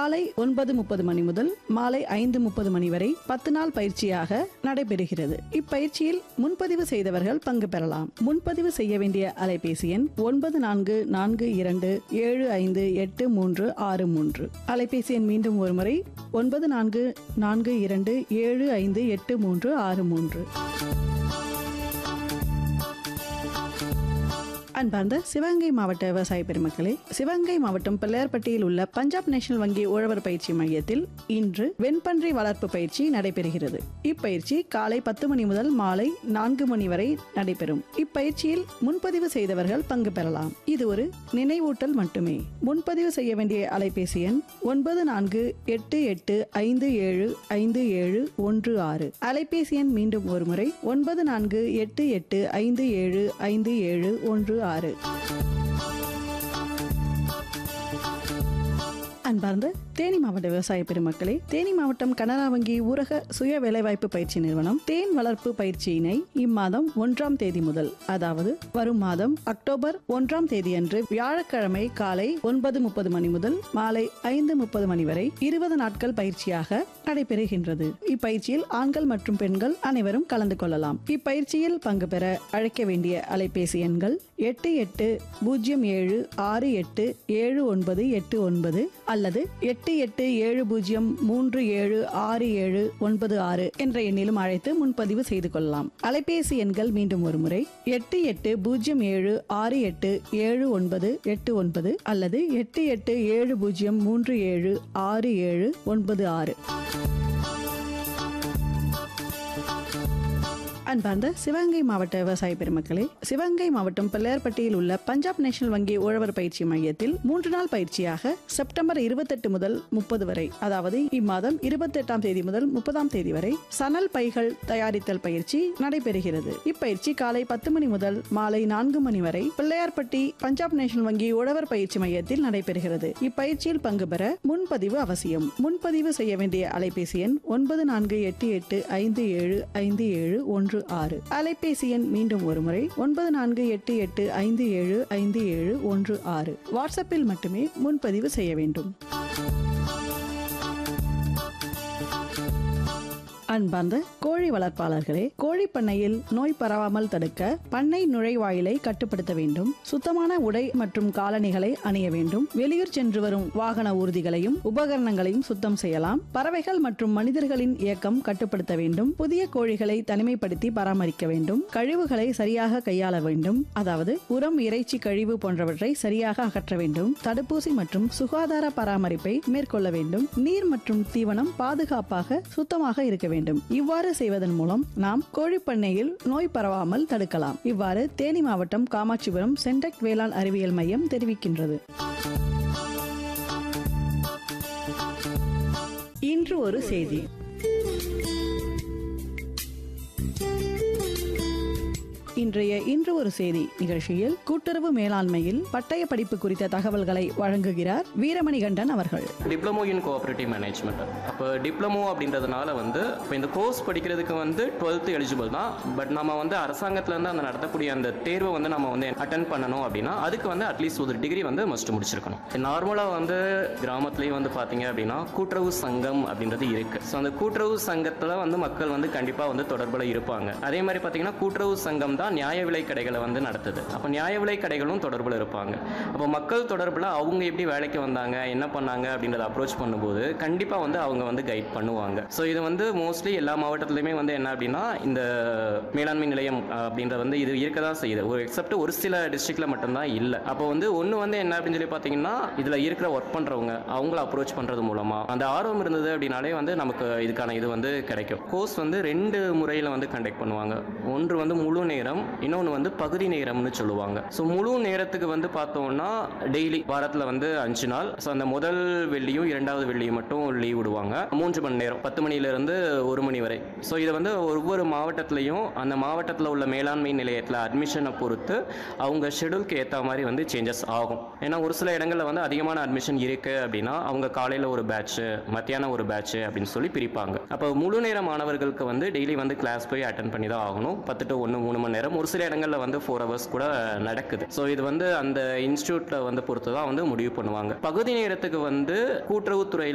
காலை ஒன்பது முப்பது மணி முதல் மாலை ஐந்து முப்பது மணி வரை பத்து நாள் பயிற்சியாக நடைபெறுகிறது இப்பயிற்சியில் முன்பதிவு செய்தவர்கள் பங்கு பெறலாம் முன்பதிவு செய்ய வேண்டிய அலைபேசி எண் ஒன்பது நான்கு நான்கு இரண்டு ஏழு ஐந்து எட்டு மூன்று ஆறு மூன்று அலைபேசி எண் மீண்டும் ஒருமுறை ஒன்பது நான்கு நான்கு இரண்டு ஏழு ஐந்து எட்டு மூன்று ஆறு மூன்று அன்பார்ந்த சிவகங்கை மாவட்ட விவசாய பெருமக்களே சிவகங்கை மாவட்டம் பிள்ளையார்பட்டியில் உள்ள பஞ்சாப் நேஷனல் வங்கி உழவர் பயிற்சி மையத்தில் இன்று வெண்பன்றி வளர்ப்பு பயிற்சி நடைபெறுகிறது இப்பயிற்சி காலை பத்து மணி முதல் மாலை நான்கு மணி வரை நடைபெறும் இப்பயிற்சியில் முன்பதிவு செய்தவர்கள் பங்கு பெறலாம் இது ஒரு நினைவூட்டல் மட்டுமே முன்பதிவு செய்ய வேண்டிய அலைபேசி எண் ஒன்பது நான்கு எட்டு எட்டு ஐந்து ஏழு ஐந்து ஏழு ஒன்று ஆறு அலைபேசி எண் மீண்டும் ஒருமுறை ஒன்பது நான்கு எட்டு எட்டு ஐந்து ஏழு ஐந்து ஏழு ஒன்று ஆறு அன்பார்ந்த தேனி மாவட்ட விவசாய பெருமக்களே தேனி மாவட்டம் கனரா வங்கி ஊரக சுய வேலைவாய்ப்பு பயிற்சி நிறுவனம் தேன் வளர்ப்பு பயிற்சியினை இம்மாதம் ஒன்றாம் தேதி முதல் அதாவது வரும் மாதம் அக்டோபர் ஒன்றாம் தேதி அன்று வியாழக்கிழமை காலை ஒன்பது முப்பது மணி முதல் மாலை ஐந்து முப்பது மணி வரை இருபது நாட்கள் பயிற்சியாக நடைபெறுகின்றது இப்பயிற்சியில் ஆண்கள் மற்றும் பெண்கள் அனைவரும் கலந்து கொள்ளலாம் இப்பயிற்சியில் பங்கு பெற அழைக்க வேண்டிய அலைபேசி எண்கள் எட்டு எட்டு பூஜ்ஜியம் ஏழு ஆறு எட்டு ஏழு ஒன்பது எட்டு ஒன்பது அல்லது எட்டு எட்டு ஏழு பூஜ்ஜியம் மூன்று ஏழு ஆறு ஏழு ஒன்பது ஆறு என்ற எண்ணிலும் அழைத்து முன்பதிவு செய்து கொள்ளலாம் அலைபேசி எண்கள் மீண்டும் ஒருமுறை எட்டு எட்டு பூஜ்ஜியம் ஏழு ஆறு எட்டு ஏழு ஒன்பது எட்டு ஒன்பது அல்லது எட்டு எட்டு ஏழு பூஜ்ஜியம் மூன்று ஏழு ஆறு ஏழு ஒன்பது ஆறு அன்பார்ந்த சிவகங்கை மாவட்ட விவசாய பெருமக்களே சிவகங்கை மாவட்டம் பிள்ளையார்பட்டியில் உள்ள பஞ்சாப் நேஷனல் வங்கி உழவர் பயிற்சி மையத்தில் மூன்று நாள் பயிற்சியாக செப்டம்பர் இருபத்தெட்டு முதல் முப்பது வரை அதாவது இம்மாதம் இருபத்தெட்டாம் தேதி முதல் முப்பதாம் தேதி வரை சணல் பைகள் தயாரித்தல் பயிற்சி நடைபெறுகிறது இப்பயிற்சி காலை பத்து மணி முதல் மாலை நான்கு மணி வரை பிள்ளையார்பட்டி பஞ்சாப் நேஷனல் வங்கி உழவர் பயிற்சி மையத்தில் நடைபெறுகிறது இப்பயிற்சியில் பங்கு பெற முன்பதிவு அவசியம் முன்பதிவு செய்ய வேண்டிய அலைபேசி எண் ஒன்பது நான்கு எட்டு எட்டு ஐந்து ஏழு ஐந்து ஏழு ஒன்று ஆறு அலைபேசி எண் மீண்டும் ஒருமுறை ஒன்பது நான்கு எட்டு எட்டு ஐந்து ஏழு ஐந்து ஏழு ஒன்று ஆறு வாட்ஸ்அப்பில் மட்டுமே முன்பதிவு செய்ய வேண்டும் அன்பார்ந்த கோழி வளர்ப்பாளர்களே கோழி பண்ணையில் நோய் பரவாமல் தடுக்க பண்ணை நுழைவாயிலை கட்டுப்படுத்த வேண்டும் சுத்தமான உடை மற்றும் காலணிகளை அணிய வேண்டும் வெளியூர் சென்று வரும் வாகன ஊர்திகளையும் உபகரணங்களையும் சுத்தம் செய்யலாம் பறவைகள் மற்றும் மனிதர்களின் இயக்கம் கட்டுப்படுத்த வேண்டும் புதிய கோழிகளை தனிமைப்படுத்தி பராமரிக்க வேண்டும் கழிவுகளை சரியாக கையாள வேண்டும் அதாவது உரம் இறைச்சி கழிவு போன்றவற்றை சரியாக அகற்ற வேண்டும் தடுப்பூசி மற்றும் சுகாதார பராமரிப்பை மேற்கொள்ள வேண்டும் நீர் மற்றும் தீவனம் பாதுகாப்பாக சுத்தமாக இருக்க வேண்டும் இவ்வாறு செய்வதன் மூலம் நாம் கோழிப்பண்ணையில் நோய் பரவாமல் தடுக்கலாம் இவ்வாறு தேனி மாவட்டம் காமாட்சிபுரம் சென்டெக் வேளாண் அறிவியல் மையம் தெரிவிக்கின்றது இன்று ஒரு செய்தி இன்றைய இன்று ஒரு செய்தி நிகழ்ச்சியில் கூட்டுறவு மேலாண்மையில் பட்டய படிப்பு குறித்த தகவல்களை வழங்குகிறார் வீரமணிகண்டன் அவர்கள் டிப்ளமோ இன் கோஆப்ரேட்டிவ் மேனேஜ்மெண்ட் அப்போ டிப்ளமோ அப்படின்றதுனால வந்து இப்போ இந்த கோர்ஸ் படிக்கிறதுக்கு வந்து டுவெல்த்து எலிஜிபிள் தான் பட் நம்ம வந்து அரசாங்கத்துலேருந்து அந்த நடத்தக்கூடிய அந்த தேர்வை வந்து நம்ம வந்து அட்டன் பண்ணணும் அப்படின்னா அதுக்கு வந்து அட்லீஸ்ட் ஒரு டிகிரி வந்து மஸ்ட் முடிச்சிருக்கணும் நார்மலாக வந்து கிராமத்துலேயும் வந்து பார்த்தீங்க அப்படின்னா கூட்டுறவு சங்கம் அப்படின்றது இருக்கு ஸோ அந்த கூட்டுறவு சங்கத்தில் வந்து மக்கள் வந்து கண்டிப்பாக வந்து தொடர்பில் இருப்பாங்க அதே மாதிரி பார்த்தீங்கன்னா கூட்டுறவு சங்கம் தான் நியாய விலை கடைகளை வந்து நடத்துது அப்போ நியாய விலை கடைகளும் தொடர்பில் இருப்பாங்க அப்போ மக்கள் தொடர்பில் அவங்க எப்படி வேலைக்கு வந்தாங்க என்ன பண்ணாங்க அப்படின்றத அப்ரோச் பண்ணும்போது கண்டிப்பாக வந்து அவங்க வந்து கைட் பண்ணுவாங்க ஸோ இது வந்து மோஸ்ட்லி எல்லா மாவட்டத்துலையுமே வந்து என்ன அப்படின்னா இந்த மேலாண்மை நிலையம் அஹ், அப்படின்றது வந்து இது இருக்க தான் செய்யுது ஒரு எக்ஸப்ட் ஒரு சில டிஸ்ட்ரிக்ட்ல மட்டும்தான் இல்லை அப்போ வந்து ஒன்று வந்து என்ன அப்படின்னு சொல்லி பார்த்தீங்கன்னா இதில் இருக்கிற ஒர்க் பண்ணுறவங்க அவங்கள அப்ரோச் பண்ணுறது மூலமாக அந்த ஆர்வம் இருந்தது அப்படின்னாலே வந்து நமக்கு இதுக்கான இது வந்து கிடைக்கும் கோர்ஸ் வந்து ரெண்டு முறையில் வந்து கண்டக்ட் பண்ணுவாங்க ஒன்று வந்து முழு நேரம் இன்னொன்று வந்து பகுதி நேரம்னு சொல்லுவாங்க ஸோ முழு நேரத்துக்கு வந்து பார்த்தோம்னா டெய்லி வாரத்தில் வந்து அஞ்சு நாள் ஸோ அந்த முதல் வெள்ளியும் இரண்டாவது வெள்ளியும் மட்டும் லீவ் விடுவாங்க மூன்று மணி நேரம் பத்து மணிலேருந்து ஒரு மணி வரை ஸோ இது வந்து ஒவ்வொரு மாவட்டத்துலையும் அந்த மாவட்டத்தில் உள்ள மேலாண்மை நிலையத்தில் அட்மிஷனை பொறுத்து அவங்க ஷெடியூல்க்கு ஏற்ற மாதிரி வந்து சேஞ்சஸ் ஆகும் ஏன்னா ஒரு சில இடங்களில் வந்து அதிகமான அட்மிஷன் இருக்கு அப்படின்னா அவங்க காலையில் ஒரு பேட்ச்சு மத்தியானம் ஒரு பேட்ச்சு அப்படின்னு சொல்லி பிரிப்பாங்க அப்போ முழு நேர மாணவர்களுக்கு வந்து டெய்லி வந்து கிளாஸ் போய் அட்டன் பண்ணி தான் ஆகணும் பத்து டு ஒன்று மூணு மணி நேரம் ஒரு சில இடங்களில் வந்து ஃபோர் ஹவர்ஸ் கூட நடக்குது ஸோ இது வந்து அந்த இன்ஸ்டியூட்டில் வந்து பொறுத்து தான் வந்து முடிவு பண்ணுவாங்க பகுதி நேரத்துக்கு வந்து கூட்டுறவுத்துறையில்